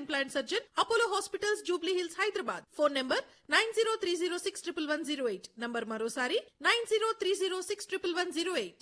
Implant surgeon Apollo hospitals Jubilee Hills Hyderabad phone number nine zero three zero six triple one zero eight number మరోసారి nine zero three zero six triple one zero eight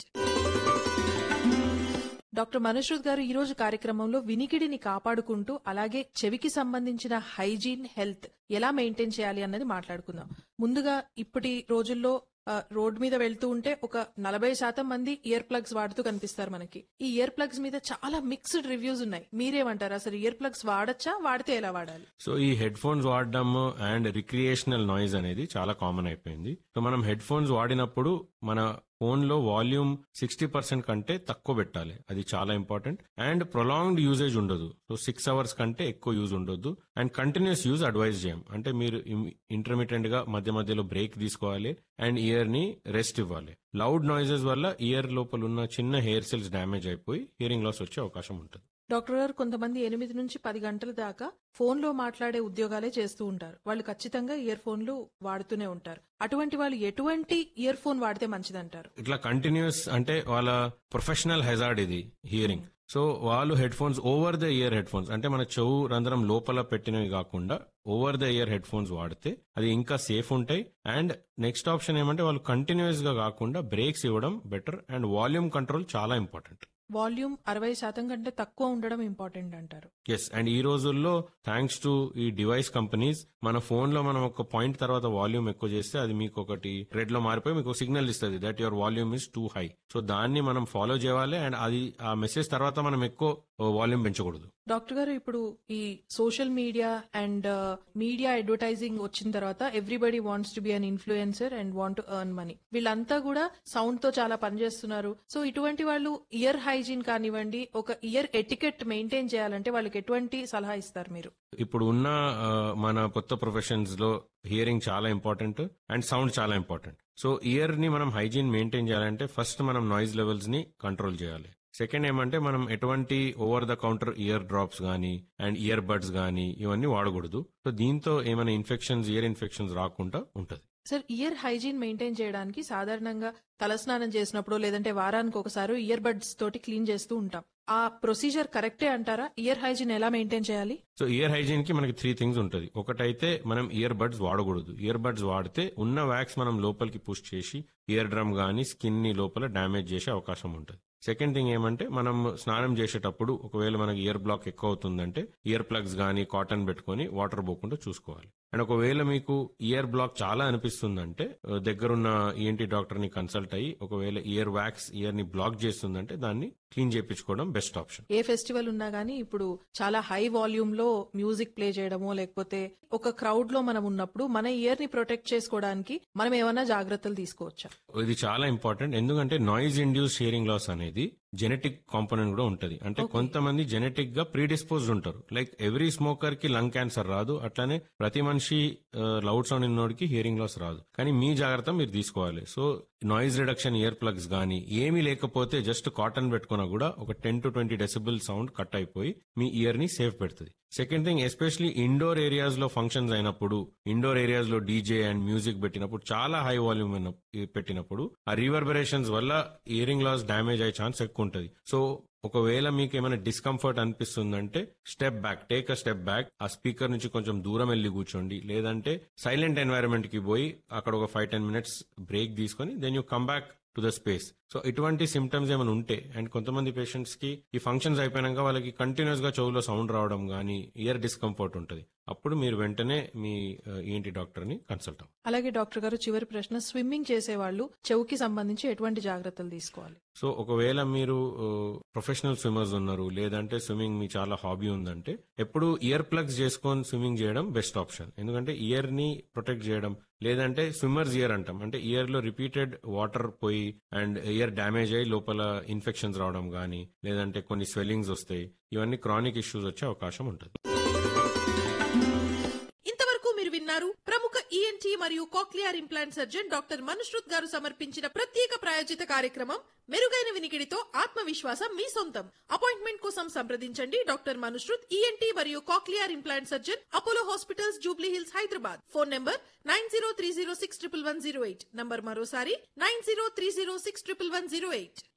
doctor Manashruth గారు ఈ రోజు కార్యక్రమంలో వినికిడిని కాపాడుకుంటూ అలాగే చెవికి సంబంధించిన హైజీన్ హెల్త్ ఎలా మెయింటైన్ చేయాలి అన్నది మాట్లాడుకుందాం ముందుగా ఇప్పటి రోజుల్లో ఆ, రోడ్ మీద వెళ్తూ ఉంటే ఒక నలభై శాతం మంది ఇయర్ ప్లగ్స్ వాడుతూ కనిపిస్తారు మనకి ఈ ఇయర్ ప్లగ్స్ మీద చాలా మిక్స్డ్ రివ్యూస్ ఉన్నాయి మీరేమంటారు అసలు ఇయర్ ప్లగ్స్ వాడచ్చా వాడితే ఎలా వాడాలి సో ఈ హెడ్ ఫోన్స్ వాడడం అండ్ రిక్రియేషనల్ నాయిస్ అనేది చాలా కామన్ అయిపోయింది సో మనం హెడ్ ఫోన్స్ వాడినప్పుడు మన ఫోన్ లో వాల్యూమ్ సిక్స్టీ పర్సెంట్ కంటే తక్కువ పెట్టాలి అది చాలా ఇంపార్టెంట్ అండ్ ప్రొలాంగ్డ్ యూజేజ్ ఉండదు సో సిక్స్ అవర్స్ కంటే ఎక్కువ యూజ్ ఉండొద్దు అండ్ కంటిన్యూస్ యూజ్ అడ్వైజ్ చేయం అంటే మీరు ఇంటర్మీడియట్ గా మధ్య మధ్యలో బ్రేక్ తీసుకోవాలి అండ్ ఇయర్ ని రెస్ట్ ఇవ్వాలి లౌడ్ నాయిసెస్ వల్ల ఇయర్ లోపల ఉన్న చిన్న హెయిర్ సెల్స్ డ్యామేజ్ అయిపోయి హియరింగ్ లాస్ వచ్చే అవకాశం ఉంటుంది డాక్టర్ గారు కొంతమంది ఎనిమిది నుంచి పది గంటల దాకా ఫోన్ లో మాట్లాడే ఉద్యోగాలే చేస్తూ ఉంటారు వాళ్ళు ఖచ్చితంగా ఇయర్ ఫోన్లు వాడుతూనే ఉంటారు అటువంటి వాళ్ళు ఎటువంటి ఇయర్ ఫోన్ వాడితే మంచిదంటారు ఇట్లా కంటిన్యూస్ అంటే వాళ్ళ ప్రొఫెషనల్ హెజార్డ్ ఇది హియరింగ్ సో వాళ్ళు headphones over the ear headphones అంటే మన చెవు రంధ్రం లోపల పెట్టినవి కాకుండా over the ear headphones వాడితే అది ఇంకా సేఫ్ ఉంటాయి అండ్ నెక్స్ట్ ఆప్షన్ ఏమంటే వాళ్ళు కంటిన్యూస్ గా కాకుండా బ్రేక్స్ ఇవ్వడం బెటర్ అండ్ వాల్యూమ్ కంట్రోల్ చాలా ఇంపార్టెంట్ వాల్యూమ్ అరవై శాతం కంటే తక్కువ ఉండడం ఇంపార్టెంట్ అంటారు ఎస్ అండ్ ఈ రోజుల్లో థ్యాంక్స్ టు ఈ డివైస్ కంపెనీస్ మన ఫోన్ లో మనం ఒక పాయింట్ తర్వాత వాల్యూమ్ ఎక్కువ చేస్తే అది మీకు ఒకటి రెడ్ లో మారిపోయి మీకు సిగ్నల్ ఇస్తుంది that your volume is too high so దాన్ని మనం ఫాలో చేయాలి అండ్ అది ఆ మెసేజ్ తర్వాత మనం ఎక్కువ వాల్యూమ్ పెంచకూడదు డాక్టర్ గారు ఇప్పుడు ఈ social media and media advertising వచ్చిన తర్వాత everybody wants to be an influencer and want to earn money వీళ్ళంతా కూడా సౌండ్ తో చాలా పనిచేస్తున్నారు సో ఇటువంటి వాళ్ళు ఇయర్ హైజీన్ కానివ్వండి ఒక ఇయర్ ఎటికెట్ మెయింటైన్ చేయాలంటే వాళ్ళకి ఎటువంటి సలహా ఇస్తారు మీరు ఇప్పుడు ఉన్న ఆ, మన కొత్త ప్రొఫెషన్స్ లో హియరింగ్ చాలా ఇంపార్టెంట్ అండ్ సౌండ్ చాలా ఇంపార్టెంట్ సో ఇయర్ ని మనం హైజీన్ మెయింటైన్ చేయాలంటే ఫస్ట్ మనం నాయిస్ లెవెల్స్ ని కంట్రోల్ చేయాలి సెకండ్ ఏమంటే మనం ఎటువంటి over the counter ear drops గానీ అండ్ ఇయర్ బడ్స్ గానీ ఇవన్నీ వాడకూడదు సో దీంతో ఏమైనా ఇన్ఫెక్షన్స్ ఇయర్ ఇన్ఫెక్షన్స్ రాకుండా ఉంటది సార్ ఇయర్ హైజీన్ మెయింటైన్ చేయడానికి సాధారణంగా తలస్నానం చేసినప్పుడు లేదంటే వారానికి ఒకసారి ఇయర్ బడ్స్ తోటి క్లీన్ చేస్తూ ఉంటాం ఆ ప్రొసీజర్ కరెక్టే అంటారా ఇయర్ హైజీన్ ఎలా మెయింటైన్ చేయాలి సో ఇయర్ హైజీన్ కి మనకి త్రీ థింగ్స్ ఉంటుంది ఒకటైతే మనం ఇయర్ బడ్స్ వాడకూడదు ఇయర్ బడ్స్ వాడితే ఉన్న వ్యాక్స్ మనం లోపలికి పుష్ చేసి ఇయర్ డ్రమ్ గానీ స్కిన్ ని లోపల డ్యామేజ్ చేసే అవకాశం ఉంటుంది సెకండ్ థింగ్ ఏమంటే మనం స్నానం చేసేటప్పుడు ఒకవేళ మనకి ఇయర్ బ్లాక్ ఎక్కువ అవుతుందంటే ఇయర్ ప్లగ్స్ గానీ కాటన్ పెట్టుకొని వాటర్ పోకుండా చూసుకోవాలి అండ్ ఒకవేళ మీకు ఇయర్ బ్లాక్ చాలా అనిపిస్తుందంటే ఆ, దగ్గరున్న ఈఎన్టీ డాక్టర్ ని కన్సల్ట్ అయ్యి ఒకవేళ ఇయర్ వ్యాక్స్ ఇయర్ ని బ్లాక్ చేస్తుందంటే దాన్ని క్లీన్ చేయించుకోవడం బెస్ట్ ఆప్షన్ ఏ ఫెస్టివల్ ఉన్నా గానీ ఇప్పుడు చాలా హై వాల్యూమ్ లో మ్యూజిక్ ప్లే చేయడమో లేకపోతే ఒక క్రౌడ్ లో మనం ఉన్నప్పుడు మన ఇయర్ ని ప్రొటెక్ట్ చేసుకోవడానికి మనం ఏమైనా జాగ్రత్తలు తీసుకోవచ్చా ఇది చాలా ఇంపార్టెంట్ ఎందుకంటే నాయిస్ ఇండ్యూస్ హియరింగ్ లాస్ అనేది జెనెటిక్ కాంపోనెంట్ కూడా ఉంటది అంటే Okay. కొంతమంది జెనెటిక్ గా ప్రీడిస్పోజ్డ్ ఉంటారు లైక్ ఎవ్రీ స్మోకర్ కి లంగ్ క్యాన్సర్ రాదు అట్లానే ప్రతి మనిషి లౌడ్ సౌండ్ ఉన్నోడికి హియరింగ్ లాస్ రాదు కానీ మీ జాగ్రత్త మీరు తీసుకోవాలి so noise reduction ear plugs గానీ ఏమీ లేకపోతే జస్ట్ కాటన్ పెట్టుకున్నా కూడా ఒక ten to twenty decibel sound cut అయిపోయి మీ ఇయర్ ని సేఫ్ పెడుతుంది second thing especially indoor areas లో ఫంక్షన్స్ అయినప్పుడు ఇండోర్ ఏరియాస్ లో డీజే అండ్ మ్యూజిక్ పెట్టినప్పుడు చాలా హై వాల్యూమ్ పెట్టినప్పుడు ఆ రివర్బరేషన్స్ వల్ల ఇయరింగ్ లాస్ డ్యామేజ్ అయ్యే ఛాన్స్ ఎక్కువ ఉంటుంది సో ఒకవేళ మీకు ఏమైనా డిస్కంఫర్ట్ అనిపిస్తుందంటే step back take a step back ఆ స్పీకర్ నుంచి కొంచెం దూరం వెళ్ళి కూర్చోండి లేదంటే సైలెంట్ ఎన్వైరన్మెంట్ కి పోయి అక్కడ ఒక ఫైవ్ టెన్ మినిట్స్ బ్రేక్ తీసుకొని then you come back to the space so ఇటువంటి సిమ్టమ్స్ ఏమైనా ఉంటే అండ్ కొంతమంది పేషెంట్స్ కి ఈ ఫంక్షన్స్ అయిపోయాక వాళ్ళకి కంటిన్యూస్ గా చెవులో సౌండ్ రావడం గానీ ఇయర్ డిస్కంఫర్ట్ ఉంటుంది అప్పుడు మీరు వెంటనే మీ ఏంటి డాక్టర్ ని కన్సల్ట్ అవ్వాలి అలాగే డాక్టర్ గారు చివరి ప్రశ్న స్విమ్మింగ్ చేసే వాళ్ళు చెవుకి సంబంధించి ఎటువంటి జాగ్రత్తలు తీసుకోవాలి సో ఒకవేళ మీరు ప్రొఫెషనల్ స్విమ్మర్స్ ఉన్నారు లేదంటే స్విమ్మింగ్ మీ చాలా హాబీ ఉందంటే ఎప్పుడు ఇయర్ ప్లగ్స్ చేసుకొని స్విమ్మింగ్ చేయడం బెస్ట్ ఆప్షన్ ఎందుకంటే ఇయర్ ని ప్రొటెక్ట్ చేయడం లేదంటే స్విమ్మర్స్ ఇయర్ అంటాం అంటే ఇయర్ లో రిపీటెడ్ వాటర్ పోయి అండ్ ఇయర్ డ్యామేజ్ అయ్యి లోపల ఇన్ఫెక్షన్స్ రావడం గానీ లేదంటే కొన్ని స్వెల్లింగ్స్ వస్తాయి ఇవన్నీ క్రానిక్ ఇష్యూస్ వచ్చే అవకాశం ఉంటుంది ఇంతవరకు మీరు విన్నారు ప్రముఖ ఈఎన్టీ మరియు cochlear implant surgeon doctor Manushruth గారు సమర్పించిన ప్రత్యేక ప్రాయోజిత కార్యక్రమం మెరుగైన వినికిడితో ఆత్మవిశ్వాసం మీ సొంతం అపాయింట్మెంట్ కోసం సంప్రదించండి డాక్టర్ మనుశ్రుత్ ఈఎన్టీ మరియు cochlear implant surgeon Apollo hospitals Jubilee Hills Hyderabad phone number nine zero three zero six triple one zero eight number మరోసారి nine zero three zero six triple one zero eight